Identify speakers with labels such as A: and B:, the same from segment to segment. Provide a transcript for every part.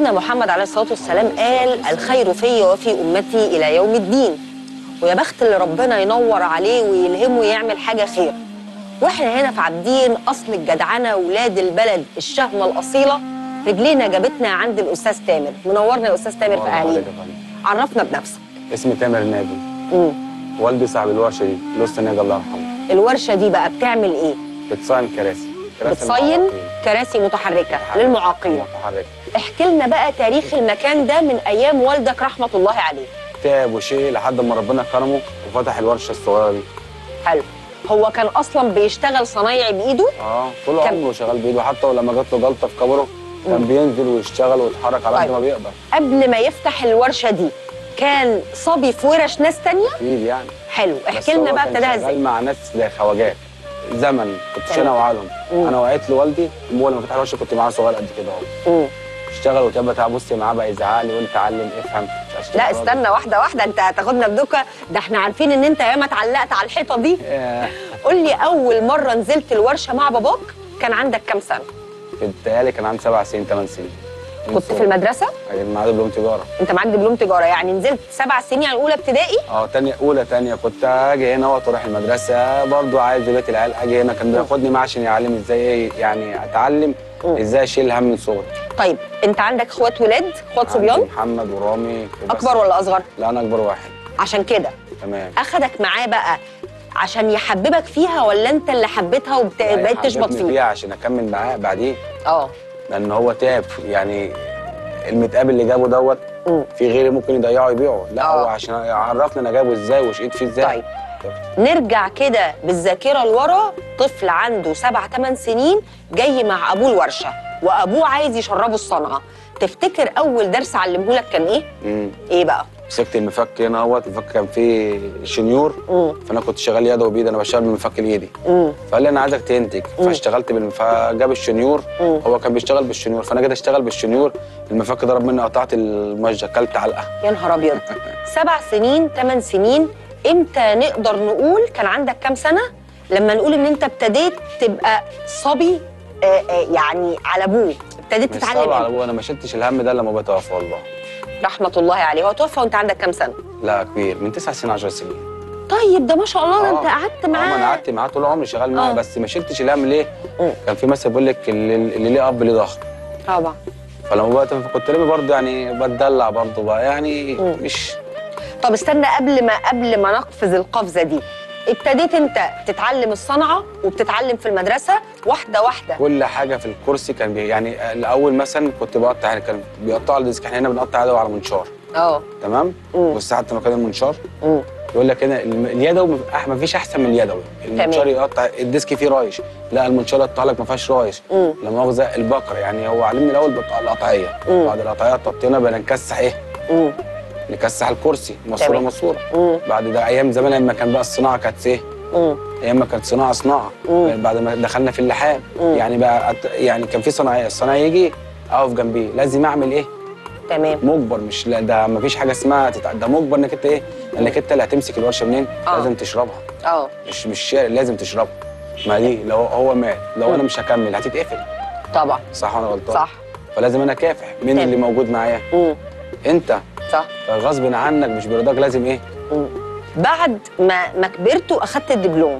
A: سيدنا محمد عليه الصلاة والسلام قال الخير في وفي أمتي إلى يوم الدين ويا بخت اللي ربنا ينور عليه ويلهمه يعمل حاجة خير واحنا هنا في عابدين أصل الجدعنة ولاد البلد الشهمة الأصيلة رجلينا جابتنا عند الأستاذ تامر منورنا يا أستاذ تامر في
B: الله عليك
A: أهالينا
B: يا فندم.
A: عرفنا بنفسك
B: اسمي تامر ناجي
A: مم.
B: والدي صاحب الورشه دي الاستاذ ناجي الله يرحمه
A: الورشة دي بقى بتعمل إيه؟
B: بتصين كراسي كراسي
A: بتصين
B: المعاقين.
A: كراسي متحركة للمعاقين
B: متحركه
A: احكي لنا بقى تاريخ المكان ده من أيام والدك رحمة الله عليه
B: تعب وشيء لحد ما ربنا كرمه وفتح الورشه الصغيره دي
A: حلو هو كان اصلا بيشتغل صنايعي بايده
B: اه طول
A: كم-
B: عمره شغال بايده حتى ولما جات له جلطه في كبره كان بينزل ويشتغل ويتحرك على قد
A: طيب.
B: ما بيقدر
A: قبل ما يفتح الورشه دي كان صبي في ورش ناس تانية
B: اكيد يعني
A: حلو
B: بس
A: احكي لنا
B: هو
A: بقى
B: كان
A: ابتداها
B: شغال
A: ازاي
B: مع ناس زي خواجات زمن كنت
A: تمام.
B: انا وعالم
A: مم.
B: انا وعيت لوالدي اول ما فتح الورشه كنت معاه صغير قد كده اهو
A: مم.
B: اشتغل وتعب بتاع بصي معاه بقى يزعق لي وانت علم افهم مش عايز
A: لا
B: تشتغل.
A: استنى واحده واحده انت هتاخدنا بدوكه ده احنا عارفين ان انت ياما اتعلقت على الحيطه دي
B: آه،
A: قول لي اول مره نزلت الورشه مع باباك كان عندك كام سنه
B: في التهيألي كان عندي سبع سنين ثمان سنين من
A: كنت في
B: صغري.
A: المدرسه
B: كان معايا دبلوم تجاره
A: انت معاك دبلوم تجاره يعني نزلت سبع سنين يعني اولى ابتدائي
B: اه تانية اولى تانية كنت اجي هنا وقت اروح المدرسه برضو عايز بيت العيال اجي هنا كان بياخدني معاه عشان يعلم ازاي إيه يعني اتعلم
A: مم.
B: ازاي اشيل هم من صغري
A: طيب انت عندك اخوات ولاد اخوات
B: عندي
A: صبيان
B: محمد ورامي وبس.
A: اكبر ولا اصغر
B: لا انا اكبر واحد
A: عشان كده
B: تمام
A: اخدك معاه بقى عشان يحببك فيها ولا انت اللي حبيتها وبقيت تشبط
B: حببني
A: فيه
B: فيها عشان اكمل معاه بعدين
A: اه
B: لان هو تعب يعني المتقابل اللي جابه دوت
A: مم.
B: في غيري ممكن يضيعه يبيعه لا
A: آه.
B: هو عشان يعرفني انا جايبه ازاي وشقيت فيه ازاي
A: طيب نرجع كده بالذاكره لورا طفل عنده سبع ثمان سنين جاي مع ابوه الورشه وابوه عايز يشربه الصنعه تفتكر اول درس علمه لك كان ايه
B: مم.
A: ايه بقى
B: مسكت المفك هنا اهوت المفك كان فيه شنيور
A: مم.
B: فانا كنت شغال يدوي بايدي انا بشتغل بالمفك الايدي
A: امم
B: فقال لي انا عايزك تنتج
A: مم.
B: فاشتغلت بالمف... فجاب الشنيور
A: مم.
B: هو كان بيشتغل بالشنيور فانا جيت اشتغل بالشنيور المفك ضرب مني قطعت الموجه اكلت علقه
A: يا نهار ابيض سبع سنين ثمان سنين امتى نقدر نقول كان عندك كام سنه لما نقول ان انت ابتديت تبقى صبي آه، آه، يعني على ابوه ابتديت
B: مش
A: تتعلم
B: صعب على
A: امتى؟
B: ابوه انا ما شلتش الهم ده لما بتوفى والله
A: رحمه الله عليه هو توفى وانت عندك كام سنه
B: لا كبير من تسع سنين 10 سنين
A: طيب ده ما شاء الله ده
B: آه.
A: انت قعدت
B: اه ما انا
A: معاه
B: قعدت معاه طول عمري شغال معاه
A: آه.
B: بس ما شلتش الهم ليه؟
A: مم.
B: كان في مثل بيقول لك اللي, اللي ليه اب ليه ضهر
A: طبعا
B: فلما بقى كنت رامي برضه يعني بتدلع برضه بقى يعني
A: مم.
B: مش
A: طب استنى قبل ما قبل ما نقفز القفزه دي ابتديت انت تتعلم الصنعه وبتتعلم في المدرسه واحده واحده
B: كل حاجه في الكرسي كان بي يعني الاول مثلا كنت بقطع يعني كان بيقطعوا الديسك احنا هنا بنقطع يدوي على منشار
A: اه
B: تمام
A: مم.
B: بص حتى مكان المنشار
A: مم.
B: يقول لك هنا الم- اليدوي ما فيش احسن من اليدوي المنشار يقطع الديسك فيه رايش لا المنشار يقطع لك ما فيهاش رايش
A: مم.
B: لا مؤاخذه البقره يعني هو علمني الاول بقطع القطعيه
A: مم.
B: بعد القطعيه طبطنا بقى نكسح ايه
A: مم.
B: نكسح الكرسي ماسوره
A: تمام.
B: ماسوره
A: مم.
B: بعد ده ايام زمان لما كان بقى الصناعه كانت ايه
A: مم.
B: ايام ما كانت صناعه صناعه
A: مم.
B: بعد ما دخلنا في اللحام
A: مم.
B: يعني بقى أت- يعني كان في صناعيه الصناعي يجي اقف جنبيه لازم اعمل ايه
A: تمام
B: مجبر مش لا ده ما فيش حاجه اسمها تتع... ده مجبر انك انت ايه انك انت اللي هتمسك الورشه منين
A: آه.
B: لازم تشربها
A: اه
B: مش مش شارع لازم تشربها ما دي لو هو مات لو
A: مم.
B: انا مش هكمل هتتقفل
A: طبعا
B: صح ولا غلطان
A: صح
B: فلازم انا كافح مين
A: تمام.
B: اللي موجود معايا
A: مم.
B: انت
A: صح
B: فغصب عنك مش برضاك لازم ايه
A: مم. بعد ما ما كبرت واخدت الدبلوم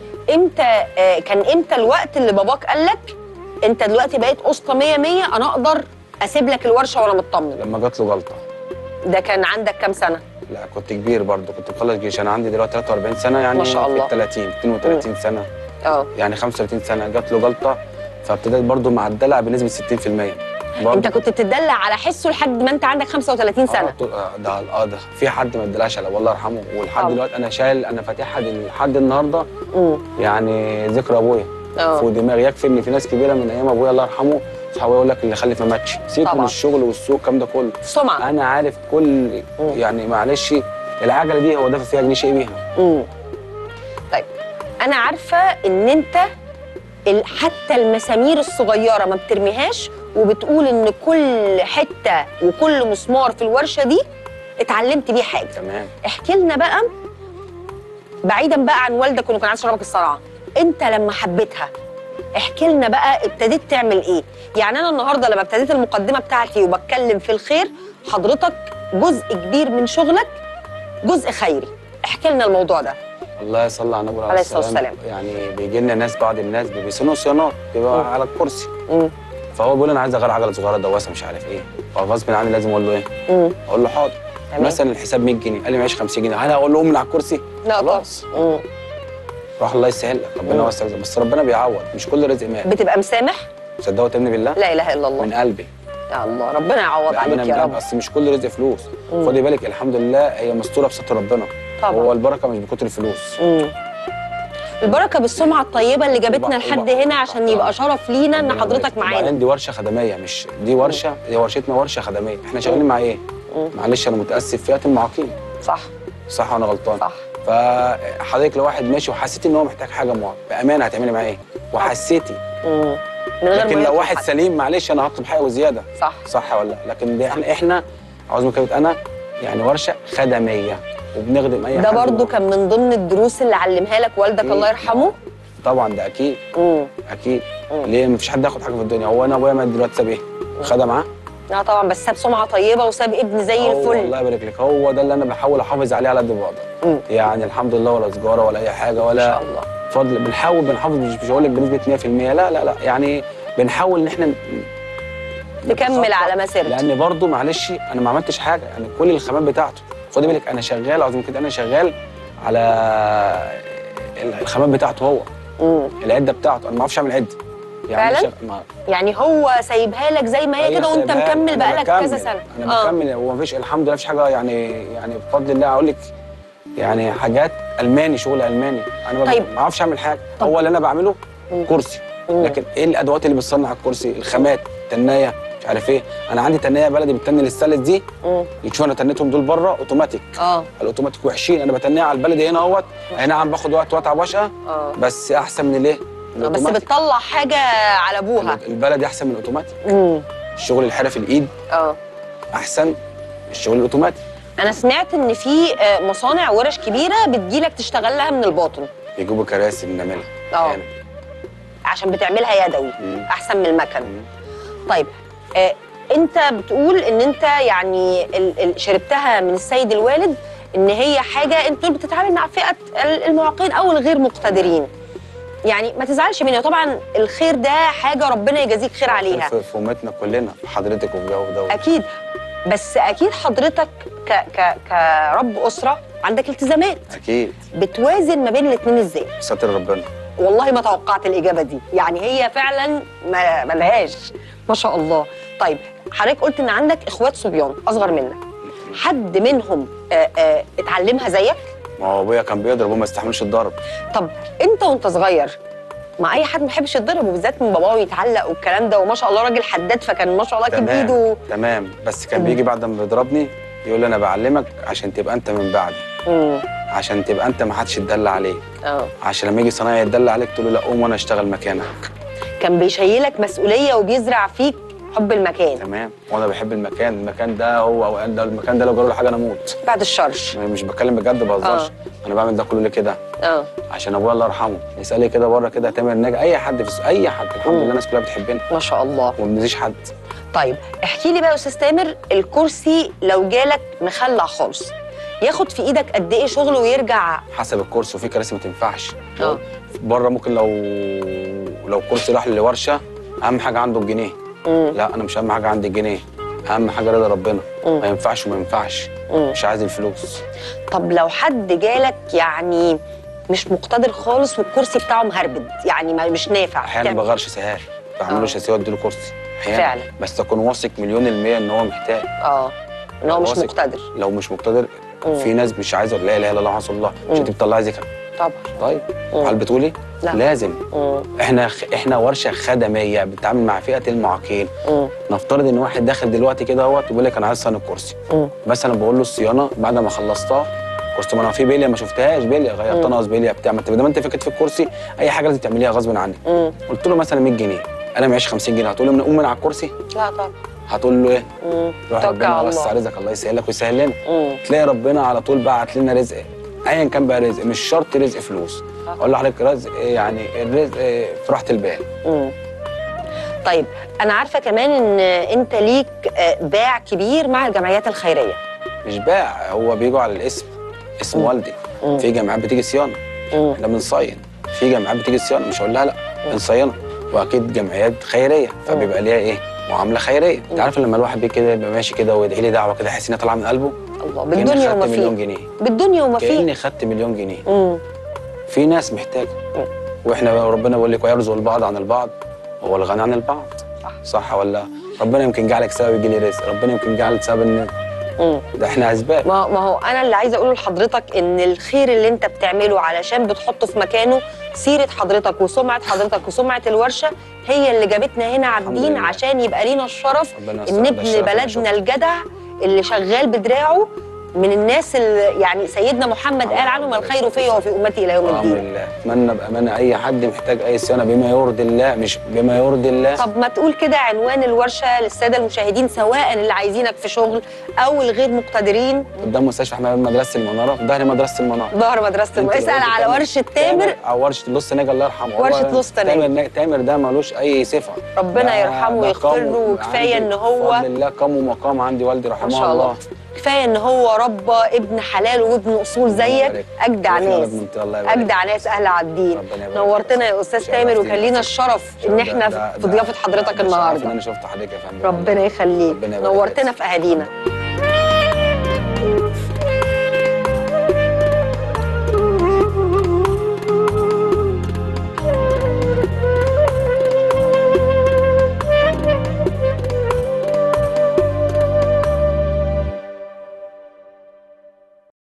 A: امتى آه، كان امتى الوقت اللي باباك قال لك انت دلوقتي بقيت اسطى 100 100 انا اقدر اسيب لك الورشه وانا مطمن
B: لما جات له جلطه
A: ده كان عندك كام سنه
B: لا كنت كبير برضه كنت مخلص جيش انا عندي دلوقتي 43 سنه يعني
A: ما شاء الله.
B: في 30 32 سنه
A: اه
B: يعني 35 سنه جات له جلطه فابتديت برضه معدلها بنسبه 60% برضه
A: انت كنت تدلع على حسه لحد ما انت عندك 35 سنه
B: آه طول- آه، ده اه ده في حد ما ادالهاش على والله يرحمه ولحد
A: طبعا.
B: دلوقتي انا شايل انا فاتحها دل- لحد النهارده
A: امم
B: يعني ذكرى ابويا
A: اه
B: فوق دماغي يكفي ان في ناس كبيره من ايام ابويا الله يرحمه صحابي يقول لك اللي خلف ما ماتش سيبك من
A: طبعا.
B: الشغل والسوق الكلام ده كله
A: سمعه
B: انا عارف كل
A: مم.
B: يعني معلش العجله دي هو دافع فيها جنيه شيء بيها
A: امم طيب انا عارفه ان انت ال- حتى المسامير الصغيره ما بترميهاش وبتقول ان كل حته وكل مسمار في الورشه دي اتعلمت بيه حاجه
B: تمام
A: احكي لنا بقى بعيدا بقى عن والدك وانه كان عايز يشربك الصراعه انت لما حبيتها احكي لنا بقى ابتديت تعمل ايه يعني انا النهارده لما ابتديت المقدمه بتاعتي وبتكلم في الخير حضرتك جزء كبير من شغلك جزء خيري احكي لنا الموضوع ده
B: الله يصلي على النبي
A: عليه الصلاة والسلام.
B: يعني بيجي لنا ناس بعض الناس بيصينوا صيانات بيبقى
A: مم.
B: على الكرسي
A: مم.
B: فهو بيقول انا عايز اغير عجله صغيره دواسه مش عارف ايه فغصب عني لازم اقول له ايه
A: مم.
B: اقول له حاضر
A: تمام.
B: مثلا الحساب 100 جنيه قال لي معيش 50 جنيه انا اقول له قوم من على الكرسي
A: لا طبعا
B: خلاص
A: مم.
B: روح الله يسهل لك ربنا
A: مم.
B: يوسع رزقك. بس ربنا بيعوض مش كل رزق مال
A: بتبقى مسامح
B: تصدقوا وتؤمنوا بالله
A: لا اله الا الله
B: من قلبي
A: يا الله ربنا يعوض
B: بأمانة
A: عليك
B: من
A: يا
B: قلبي.
A: رب
B: اصل مش كل رزق فلوس
A: مم.
B: خدي بالك الحمد لله هي مستوره بستر ربنا
A: طبعا.
B: هو البركه مش بكتر الفلوس
A: مم. البركه بالسمعه الطيبه اللي جابتنا
B: وب-
A: لحد
B: وب-
A: هنا عشان يبقى شرف لينا ان
B: ربنا
A: حضرتك
B: يبارك.
A: معانا
B: وبعدين دي ورشه خدميه مش دي ورشه دي ورشتنا ورشه خدميه احنا شغالين مع ايه
A: مم.
B: معلش انا متاسف فئه المعاقين
A: صح
B: صح وانا غلطان
A: صح
B: فحضرتك لو واحد ماشي وحسيتي ان هو محتاج حاجه معينه بامانه هتعملي معاه ايه وحسيتي
A: مم. من غير
B: لكن
A: ما
B: لو
A: يطلب
B: واحد
A: حد.
B: سليم معلش انا هطلب حاجه وزياده
A: صح
B: صح ولا لا لكن دي احنا احنا عاوز من كلمه انا يعني ورشه خدميه وبنخدم اي
A: ده
B: حد
A: برضو
B: معاه.
A: كان من ضمن الدروس اللي علمها لك والدك
B: أكيد.
A: الله يرحمه
B: طبعا ده اكيد
A: مم.
B: اكيد
A: مم.
B: ليه مفيش حد ياخد حاجه في الدنيا هو انا ابويا مات دلوقتي ساب ايه خدم معاه
A: لا طبعا بس ساب سمعه طيبه وساب ابن زي
B: هو
A: الفل
B: الله يبارك لك هو ده اللي انا بحاول احافظ عليه على قد ما بقدر
A: مم.
B: يعني الحمد لله ولا سجاره ولا اي حاجه
A: ما
B: ولا
A: شاء الله
B: فضل بنحاول بنحافظ مش مش هقول لك بنسبه 100% لا لا لا يعني بنحاول ان احنا ن-
A: تكمل
B: نتخطى.
A: على مسيرته
B: لان برضو معلش انا ما عملتش حاجه يعني كل الخامات بتاعته خدي بالك انا شغال عاوز كده انا شغال على الخامات بتاعته هو
A: مم.
B: العده بتاعته انا ما اعرفش اعمل عده يعني
A: فعلا؟
B: شغ- ما
A: يعني هو سايبها لك زي ما هي كده وانت
B: سايبها لي.
A: مكمل
B: أنا
A: بقالك
B: بكمل.
A: كذا سنه
B: انا بكمل ومفيش الحمد لله مفيش حاجه يعني يعني بفضل الله اقول لك يعني حاجات الماني شغل الماني انا ما-
A: طيب.
B: ما اعرفش اعمل حاجه
A: طب.
B: هو اللي انا بعمله
A: مم.
B: كرسي
A: مم.
B: لكن ايه الادوات اللي بتصنع الكرسي الخامات تنايه مش عارف ايه انا عندي تنايه بلدي بتتني للسلس دي
A: مم.
B: يشوف انا تنيتهم دول بره اوتوماتيك
A: اه
B: الاوتوماتيك وحشين انا بتنيها على البلدي هنا اهوت اي نعم باخد وقت واتعب واشقى
A: اه
B: بس احسن من الايه؟ من
A: آه، بس
B: الأوتوماتيك.
A: بتطلع حاجه على ابوها
B: البلدي احسن من الاوتوماتيك
A: مم.
B: الشغل الحرفي الايد
A: اه
B: احسن من الشغل الاوتوماتيك
A: انا سمعت ان في آه، مصانع ورش كبيره بتجيلك تشتغل لها من الباطن
B: يجيبوا كراسي بنعملها
A: اه
B: يعني.
A: عشان بتعملها يدوي
B: مم.
A: احسن من المكن
B: مم.
A: طيب آه انت بتقول ان انت يعني ال- ال- شربتها من السيد الوالد ان هي حاجه انت بتتعامل مع فئه ال- المعاقين او الغير مقتدرين يعني ما تزعلش مني طبعا الخير ده حاجه ربنا يجازيك خير عليها
B: في في امتنا كلنا في حضرتك وفي ده وده
A: اكيد بس اكيد حضرتك ك ك كرب اسره عندك التزامات
B: اكيد
A: بتوازن ما بين الاثنين ازاي
B: ستر ربنا
A: والله ما توقعت الاجابه دي يعني هي فعلا ما ملهاش ما شاء الله طيب حضرتك قلت ان عندك اخوات صبيان اصغر منك حد منهم آه، آه، اتعلمها زيك
B: ما هو ابويا كان بيضرب وما يستحملش الضرب
A: طب انت وانت صغير ما اي حد ما بيحبش يتضرب وبالذات من باباه يتعلق والكلام ده وما شاء الله راجل حداد فكان ما شاء الله كان
B: تمام
A: بايده
B: تمام بس كان
A: مم.
B: بيجي بعد ما بيضربني يقول لي انا بعلمك عشان تبقى انت من بعدي
A: مم.
B: عشان تبقى انت ما حدش يتدلع عليك
A: اه
B: عشان لما يجي صنايعي يتدلع عليك تقول له لا قوم وانا اشتغل مكانك
A: كان بيشيلك مسؤوليه وبيزرع فيك حب المكان
B: تمام وانا بحب المكان المكان ده هو او ده المكان ده لو جرى له حاجه انا اموت
A: بعد الشر
B: مش بتكلم بجد بهزرش
A: آه.
B: انا بعمل ده كله ليه كده
A: اه
B: عشان ابويا الله يرحمه يسالي كده بره كده تامر ناجي اي حد في الس- اي حد الحمد
A: مم.
B: لله الناس كلها بتحبنا
A: ما شاء الله
B: وما بنأذيش حد
A: طيب احكي لي بقى يا استاذ تامر الكرسي لو جالك مخلع خالص ياخد في ايدك قد ايه شغل ويرجع
B: حسب الكورس وفي كراسي ما تنفعش
A: اه
B: بره ممكن لو لو كرسي راح لورشه اهم حاجه عنده الجنيه
A: مم.
B: لا انا مش اهم حاجه عندي الجنيه اهم حاجه رضا ربنا
A: مم.
B: ما ينفعش وما ينفعش
A: مم.
B: مش عايز الفلوس
A: طب لو حد جالك يعني مش مقتدر خالص والكرسي بتاعه مهربد يعني ما مش نافع
B: احيانا
A: تعمل-
B: بغيرش سهال بعمل
A: آه.
B: له شاسيه وادي له كرسي احيانا
A: فعلا.
B: بس اكون واثق مليون المية ان هو محتاج
A: اه ان هو مش
B: واثق.
A: مقتدر
B: لو مش مقتدر
A: مم.
B: في ناس مش عايزه لا اله الا الله محمد رسول الله مش
A: مم.
B: انت بتطلعي ذكر
A: طبعا
B: طيب
A: مم.
B: هل بتقولي
A: لا.
B: لازم
A: مم.
B: احنا احنا ورشه خدميه بتتعامل مع فئه المعاقين
A: مم.
B: نفترض ان واحد داخل دلوقتي كده اهوت بيقول لك انا عايز صيانه الكرسي
A: مم.
B: مثلا بقول له الصيانه بعد ما خلصتها كرسي ما انا في بليه ما شفتهاش بليه غيرت
A: مم.
B: ناقص بليه بتاع ما انت ما انت فكرت في الكرسي اي حاجه لازم تعمليها غصب عنك
A: مم.
B: قلت له مثلا 100 جنيه انا معيش 50 جنيه هتقول له من قوم من على الكرسي
A: لا طبعا
B: هتقول له ايه
A: مم.
B: روح
A: توكل
B: ربنا
A: على
B: يوسع
A: الله
B: رزقك الله يسهل لك ويسهل لنا
A: مم.
B: تلاقي ربنا على طول بعت لنا رزق ايا كان بقى رزق مش شرط رزق فلوس
A: صح.
B: اقول لحضرتك رزق يعني الرزق في راحه البال
A: مم. طيب انا عارفه كمان ان انت ليك آه، باع كبير مع الجمعيات الخيريه
B: مش باع هو بيجوا على الاسم اسم
A: مم.
B: والدي
A: مم.
B: في جامعات بتيجي صيانه
A: مم.
B: احنا بنصين في جامعات بتيجي صيانه مش هقول لها لا بنصينها واكيد جمعيات خيريه فبيبقى ليها ايه معامله خيريه انت عارف لما الواحد بيه كده يبقى ماشي كده ويدعي لي دعوه كده يحس انها طالعه من قلبه
A: الله
B: كأني
A: بالدنيا
B: خدت
A: وما
B: مليون
A: فيه
B: جنيه
A: بالدنيا وما فيه
B: كاني خدت مليون جنيه
A: مم.
B: في ناس محتاجه
A: مم.
B: واحنا بقى ربنا بيقول لك ويرزق البعض عن البعض هو الغني عن البعض
A: صح.
B: صح ولا ربنا يمكن جعلك سبب يجي لي رزق ربنا يمكن جعلك سبب ان
A: مم.
B: ده احنا اسباب
A: ما ما هو انا اللي عايزه اقوله لحضرتك ان الخير اللي انت بتعمله علشان بتحطه في مكانه سيره حضرتك وسمعه حضرتك وسمعه الورشه هي اللي جابتنا هنا عابدين
B: لله.
A: عشان يبقى لينا الشرف
B: ربنا
A: ان
B: يستر. ده
A: ابن
B: الشرف
A: بلدنا
B: والشكر.
A: الجدع اللي شغال بدراعه من الناس اللي يعني سيدنا محمد قال عنهم الخير في وفي امتي الى يوم
B: بأمر
A: الدين
B: الله اتمنى بامانه اي حد محتاج اي صيانه بما يرضي الله مش بما يرضي الله
A: طب ما تقول كده عنوان الورشه للساده المشاهدين سواء اللي عايزينك في شغل او الغير مقتدرين
B: قدام مستشفى احمد مدرسه المناره في ظهر مدرسه المناره
A: ظهر مدرسه الم...
B: انت
A: اسال
B: دلوقتي
A: على
B: تامر-
A: ورشه تامر
B: او ورشه لص ناجي الله يرحمه
A: ورشة
B: هو
A: لص ناجي.
B: تامر نا- تامر ده ملوش اي صفه
A: ربنا
B: ده-
A: يرحمه
B: ده
A: ويغفر
B: قام-
A: له وكفايه
B: عندي
A: ان هو
B: بفضل الله قام ومقام عندي والدي رحمه
A: ما شاء الله
B: الله
A: كفايه ان هو ربى ابن حلال وابن اصول
B: الله
A: زيك
B: يبارك.
A: اجدع
B: وإحنا
A: ناس
B: ولاد منطقة، الله يبارك.
A: اجدع ناس اهل عابدين
B: ربنا يبارك.
A: نورتنا يا استاذ تامر
B: شرفتينا.
A: وكان لينا الشرف ان
B: ده-
A: احنا
B: ده-
A: في
B: ده-
A: ضيافه
B: ده-
A: حضرتك
B: ده شرف ان
A: النهارده
B: انا شفت حضرتك يا فندم
A: ربنا يخليك
B: ربنا يبارك
A: نورتنا
B: فيك.
A: في اهالينا